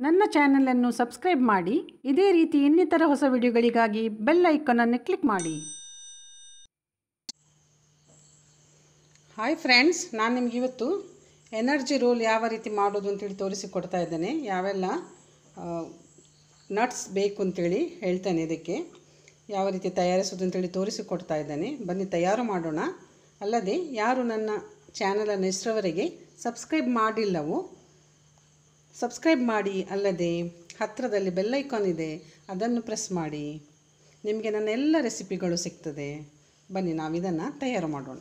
ನನ್ನ ಚಾನಲನ್ನು ಸಬ್ಸ್ಕ್ರೈಬ್ ಮಾಡಿ ಇದೇ ರೀತಿ ಇನ್ನಿತರ ಹೊಸ ವಿಡಿಯೋಗಳಿಗಾಗಿ ಬೆಲ್ ಐಕಾನನ್ನು ಕ್ಲಿಕ್ ಮಾಡಿ ಹಾಯ್ ಫ್ರೆಂಡ್ಸ್ ನಾನು ನಿಮ್ಗೆ ಇವತ್ತು ಎನರ್ಜಿ ರೋಲ್ ಯಾವ ರೀತಿ ಮಾಡೋದು ಅಂತೇಳಿ ತೋರಿಸಿಕೊಡ್ತಾ ಇದ್ದೇನೆ ಯಾವೆಲ್ಲ ನಟ್ಸ್ ಬೇಕು ಅಂತೇಳಿ ಹೇಳ್ತೇನೆ ಇದಕ್ಕೆ ಯಾವ ರೀತಿ ತಯಾರಿಸೋದು ಅಂತೇಳಿ ತೋರಿಸಿಕೊಡ್ತಾ ಇದ್ದೇನೆ ಬನ್ನಿ ತಯಾರು ಮಾಡೋಣ ಅಲ್ಲದೆ ಯಾರು ನನ್ನ ಚಾನಲನ್ನು ಇಷ್ಟರವರೆಗೆ ಸಬ್ಸ್ಕ್ರೈಬ್ ಮಾಡಿಲ್ಲವೋ ಸಬ್ಸ್ಕ್ರೈಬ್ ಮಾಡಿ ಅಲ್ಲದೆ ಹತ್ತಿರದಲ್ಲಿ ಬೆಲ್ಲೈಕಾನ್ ಇದೆ ಅದನ್ನು ಪ್ರೆಸ್ ಮಾಡಿ ನಿಮಗೆ ನನ್ನ ಎಲ್ಲ ರೆಸಿಪಿಗಳು ಸಿಗ್ತದೆ ಬನ್ನಿ ನಾವು ಇದನ್ನು ತಯಾರು ಮಾಡೋಣ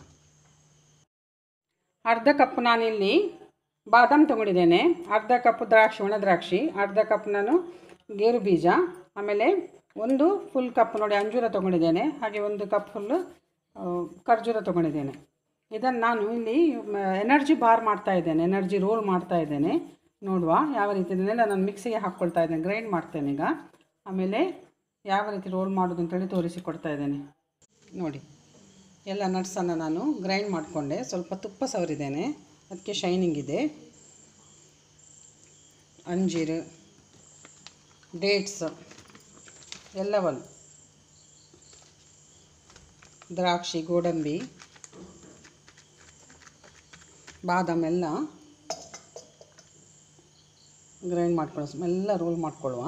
ಅರ್ಧ ಕಪ್ ನಾನಿಲ್ಲಿ ಬಾದಾಮ್ ತೊಗೊಂಡಿದ್ದೇನೆ ಅರ್ಧ ಕಪ್ ದ್ರಾಕ್ಷಿ ಒಣ ದ್ರಾಕ್ಷಿ ಅರ್ಧ ಕಪ್ ನಾನು ಗೇರು ಬೀಜ ಆಮೇಲೆ ಒಂದು ಫುಲ್ ಕಪ್ ನೋಡಿ ಅಂಜೂರ ತೊಗೊಂಡಿದ್ದೇನೆ ಹಾಗೆ ಒಂದು ಕಪ್ ಫುಲ್ಲು ಖರ್ಜೂರ ತೊಗೊಂಡಿದ್ದೇನೆ ಇದನ್ನು ನಾನು ಇಲ್ಲಿ ಎನರ್ಜಿ ಬಾರ್ ಮಾಡ್ತಾ ಇದ್ದೇನೆ ಎನರ್ಜಿ ರೋಲ್ ಮಾಡ್ತಾ ಇದ್ದೇನೆ ನೋಡುವ ಯಾವ ರೀತಿ ಇದನ್ನೆಲ್ಲ ನಾನು ಮಿಕ್ಸಿಗೆ ಹಾಕ್ಕೊಳ್ತಾ ಇದ್ದೇನೆ ಗ್ರೈಂಡ್ ಮಾಡ್ತೇನೆ ಈಗ ಆಮೇಲೆ ಯಾವ ರೀತಿ ರೋಲ್ ಮಾಡೋದು ಅಂತೇಳಿ ತೋರಿಸಿಕೊಡ್ತಾ ಇದ್ದೇನೆ ನೋಡಿ ಎಲ್ಲ ನಟ್ಸನ್ನು ನಾನು ಗ್ರೈಂಡ್ ಮಾಡಿಕೊಂಡೆ ಸ್ವಲ್ಪ ತುಪ್ಪ ಸವರಿದ್ದೇನೆ ಅದಕ್ಕೆ ಶೈನಿಂಗ್ ಇದೆ ಅಂಜೀರು ಡೇಟ್ಸ್ ಎಲ್ಲವನ್ನು ದ್ರಾಕ್ಷಿ ಗೋಡಂಬಿ ಬಾದಾಮ್ ಎಲ್ಲ ಗ್ರೈಂಡ್ ಮಾಡ್ಕೊಳ್ಳೋ ಎಲ್ಲ ರೋಲ್ ಮಾಡ್ಕೊಳ್ಳುವ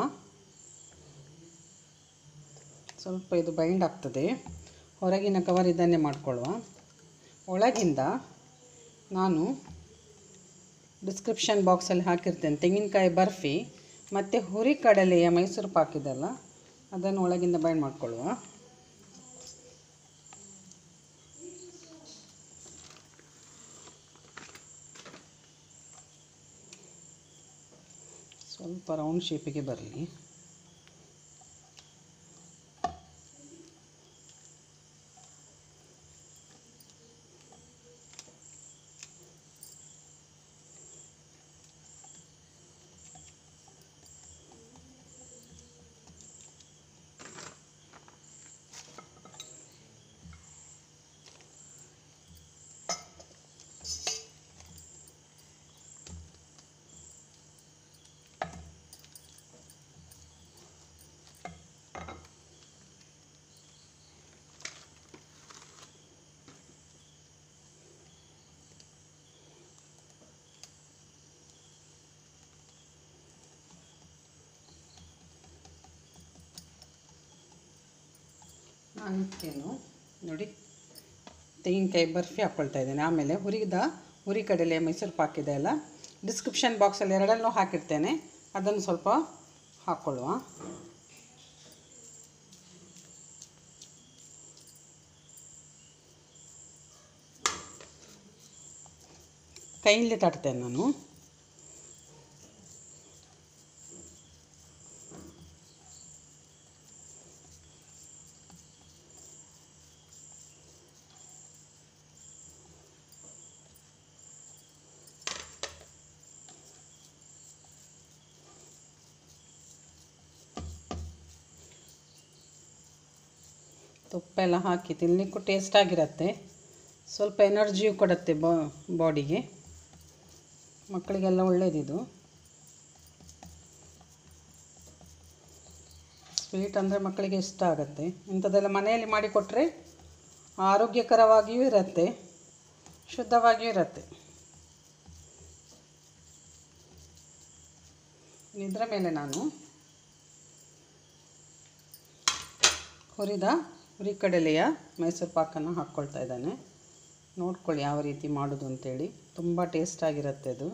ಸ್ವಲ್ಪ ಇದು ಬೈಂಡ್ ಆಗ್ತದೆ ಹೊರಗಿನ ಕವರ್ ಇದನ್ನೇ ಮಾಡ್ಕೊಳ್ಳುವ ಒಳಗಿಂದ ನಾನು ಡಿಸ್ಕ್ರಿಪ್ಷನ್ ಬಾಕ್ಸಲ್ಲಿ ಹಾಕಿರ್ತೇನೆ ತೆಂಗಿನಕಾಯಿ ಬರ್ಫಿ ಮತ್ತು ಹುರಿ ಕಡಲೆಯ ಮೈಸೂರು ಪಾಕಿದೆಲ್ಲ ಅದನ್ನು ಒಳಗಿಂದ ಬೈಂಡ್ ಮಾಡ್ಕೊಳ್ಳುವ ಸ್ವಲ್ಪ ರೌಂಡ್ ಶೇಪಿಗೆ ಬರಲಿ ನಾನಿತ್ತೇನು ನೋಡಿ ತೆಂಗಿನಕಾಯಿ ಬರ್ಫಿ ಹಾಕ್ಕೊಳ್ತಾ ಇದ್ದೇನೆ ಆಮೇಲೆ ಹುರಿದ ಹುರಿ ಕಡಲೆ ಮೈಸೂರು ಪಾಕ್ ಇದೆ ಅಲ್ಲ ಡಿಸ್ಕ್ರಿಪ್ಷನ್ ಬಾಕ್ಸಲ್ಲಿ ಎರಡನ್ನೂ ಹಾಕಿರ್ತೇನೆ ಅದನ್ನು ಸ್ವಲ್ಪ ಹಾಕ್ಕೊಳ್ಳುವ ಕೈಯಲ್ಲಿ ತಟ್ತೇನೆ ನಾನು ತುಪ್ಪ ಎಲ್ಲ ಹಾಕಿ ತಿನ್ನಲಿಕ್ಕೂ ಟೇಸ್ಟಾಗಿರುತ್ತೆ ಸ್ವಲ್ಪ ಎನರ್ಜಿಯೂ ಕೊಡುತ್ತೆ ಬಾಡಿಗೆ ಮಕ್ಕಳಿಗೆಲ್ಲ ಒಳ್ಳೆಯದಿದು ಸ್ವೀಟ್ ಅಂದರೆ ಮಕ್ಕಳಿಗೆ ಇಷ್ಟ ಆಗುತ್ತೆ ಇಂಥದ್ದೆಲ್ಲ ಮನೆಯಲ್ಲಿ ಮಾಡಿಕೊಟ್ರೆ ಆರೋಗ್ಯಕರವಾಗಿಯೂ ಇರುತ್ತೆ ಶುದ್ಧವಾಗಿಯೂ ಇರುತ್ತೆ ಇದರ ಮೇಲೆ ನಾನು ಹುರಿದ ಹುರಿಕಡಲೆಯ ಮೈಸೂರು ಪಾಕನ್ನು ಹಾಕ್ಕೊಳ್ತಾ ಇದ್ದಾನೆ ನೋಡ್ಕೊಳ್ಳಿ ಯಾವ ರೀತಿ ಮಾಡೋದು ಅಂತೇಳಿ ತುಂಬ ಟೇಸ್ಟಾಗಿರುತ್ತೆ ಅದು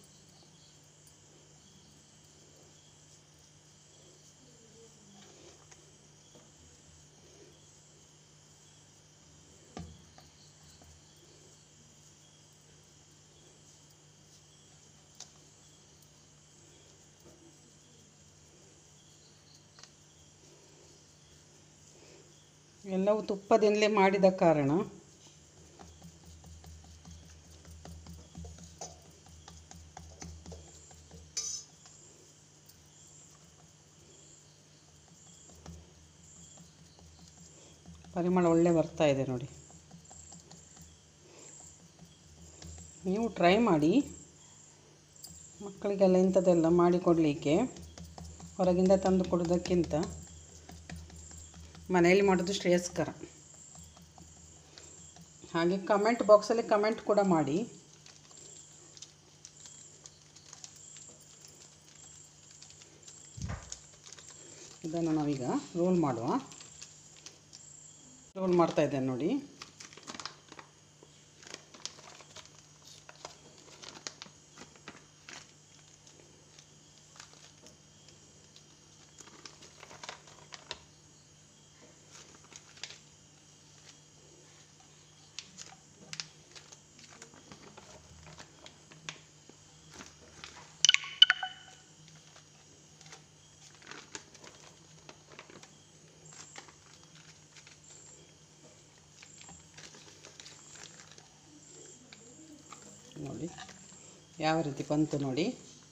ಎಲ್ಲವೂ ತುಪ್ಪದಿಂದಲೇ ಮಾಡಿದ ಕಾರಣ ಪರಿಮಳ ಒಳ್ಳೆ ಬರ್ತಾ ಇದೆ ನೋಡಿ ನೀವು ಟ್ರೈ ಮಾಡಿ ಮ- ಮಕ್ಕಳಿಗೆಲ್ಲ ಇಂಥದ್ದೆಲ್ಲ ಮಾಡಿಕೊಡಲಿಕ್ಕೆ ಹೊರಗಿಂದ ತಂದು ಕೊಡೋದಕ್ಕಿಂತ ಮನೆಯಲ್ಲಿ ಮಾಡೋದು ಶ್ರೇಯಸ್ಕರ ಹಾಗೆ ಕಮೆಂಟ್ ಬಾಕ್ಸಲ್ಲಿ ಕಮೆಂಟ್ ಕೂಡ ಮಾಡಿ ಇದನ್ನು ನಾವೀಗ ರೋಲ್ ಮಾಡುವ ರೋಲ್ ಮಾಡ್ತಾ ಇದ್ದೇನೆ ನೋಡಿ ನೋಡಿ ಯಾವ ರೀತಿ ಬಂತು ನೋಡಿ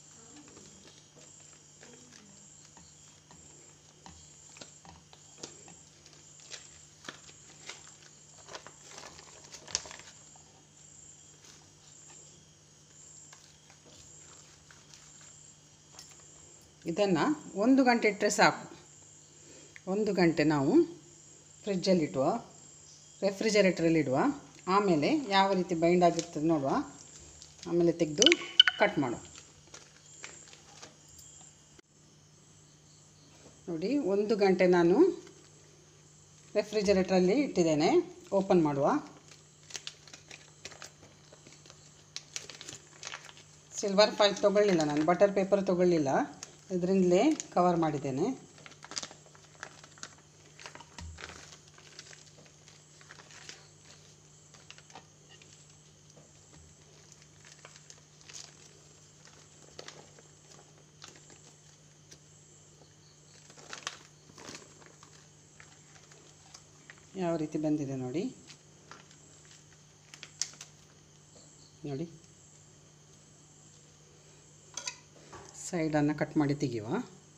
ಇದನ್ನು ಒಂದು ಗಂಟೆ ಇಟ್ಟರೆ ಸಾಕು ಒಂದು ಗಂಟೆ ನಾವು ಫ್ರಿಜ್ಜಲ್ಲಿ ಇಡುವ ರೆಫ್ರಿಜರೇಟ್ರಲ್ಲಿ ಇಡುವ ಆಮೇಲೆ ಯಾವ ರೀತಿ ಬೈಂಡ್ ಆಗಿರ್ತದೆ ನೋಡುವ ಆಮೇಲೆ ತೆಗೆದು ಕಟ್ ಮಾಡುವ ನೋಡಿ ಒಂದು ಗಂಟೆ ನಾನು ರೆಫ್ರಿಜರೇಟ್ರಲ್ಲಿ ಇಟ್ಟಿದ್ದೇನೆ ಓಪನ್ ಮಾಡುವ ಸಿಲ್ವರ್ ಫೈಲ್ ತೊಗೊಳ್ಳಿಲ್ಲ ನಾನು ಬಟರ್ ಪೇಪರ್ ತೊಗೊಳ್ಳಿಲ್ಲ ಇದರಿಂದಲೇ ಕವರ್ ಮಾಡಿದ್ದೇನೆ ಯಾವ ರೀತಿ ಬಂದಿದೆ ನೋಡಿ ನೋಡಿ ಸೈಡನ್ನು ಕಟ್ ಮಾಡಿ ತೆಗೆಯುವ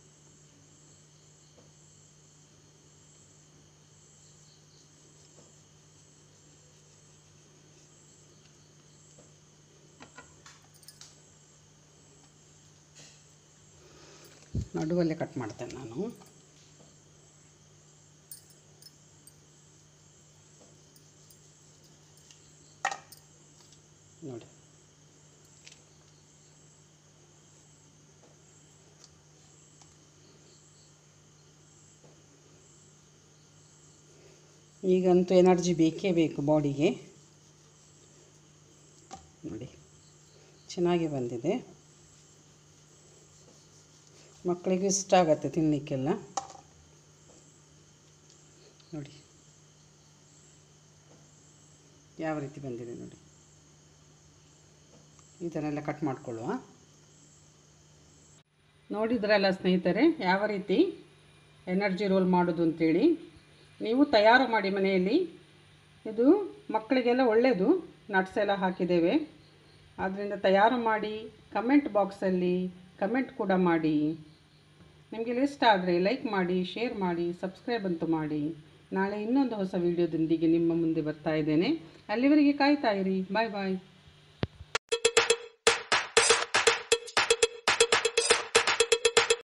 ನಡುವಲ್ಲೇ ಕಟ್ ಮಾಡ್ತೇನೆ ನಾನು ನೋಡಿ ಈಗಂತೂ ಎನರ್ಜಿ ಬೇಕೇ ಬೇಕು ಬಾಡಿಗೆ ನೋಡಿ ಚೆನ್ನಾಗಿ ಬಂದಿದೆ ಮಕ್ಕಳಿಗೂ ಇಷ್ಟ ಆಗತ್ತೆ ತಿನ್ನಲಿಕ್ಕೆಲ್ಲ ನೋಡಿ ಯಾವ ರೀತಿ ಬಂದಿದೆ ನೋಡಿ ಇದನ್ನೆಲ್ಲ ಕಟ್ ಮಾಡ್ಕೊಳ್ಳುವ ನೋಡಿದ್ರಲ್ಲ ಸ್ನೇಹಿತರೆ ಯಾವ ರೀತಿ ಎನರ್ಜಿ ರೋಲ್ ಮಾಡೋದು ಅಂತೇಳಿ ನೀವು ತಯಾರು ಮಾಡಿ ಮನೆಯಲ್ಲಿ ಇದು ಮಕ್ಕಳಿಗೆಲ್ಲ ಒಳ್ಳೆಯದು ನಟ್ಸ್ ಎಲ್ಲ ಹಾಕಿದ್ದೇವೆ ಆದ್ದರಿಂದ ತಯಾರು ಮಾಡಿ ಕಮೆಂಟ್ ಬಾಕ್ಸಲ್ಲಿ ಕಮೆಂಟ್ ಕೂಡ ಮಾಡಿ ನಿಮಗೆ ಇಷ್ಟ ಆದರೆ ಲೈಕ್ ಮಾಡಿ ಶೇರ್ ಮಾಡಿ ಸಬ್ಸ್ಕ್ರೈಬ್ ಅಂತೂ ಮಾಡಿ ನಾಳೆ ಇನ್ನೊಂದು ಹೊಸ ವಿಡಿಯೋದೊಂದಿಗೆ ನಿಮ್ಮ ಮುಂದೆ ಬರ್ತಾ ಇದ್ದೇನೆ ಅಲ್ಲಿವರೆಗೆ ಕಾಯ್ತಾ ಇರಿ ಬಾಯ್ ಬಾಯ್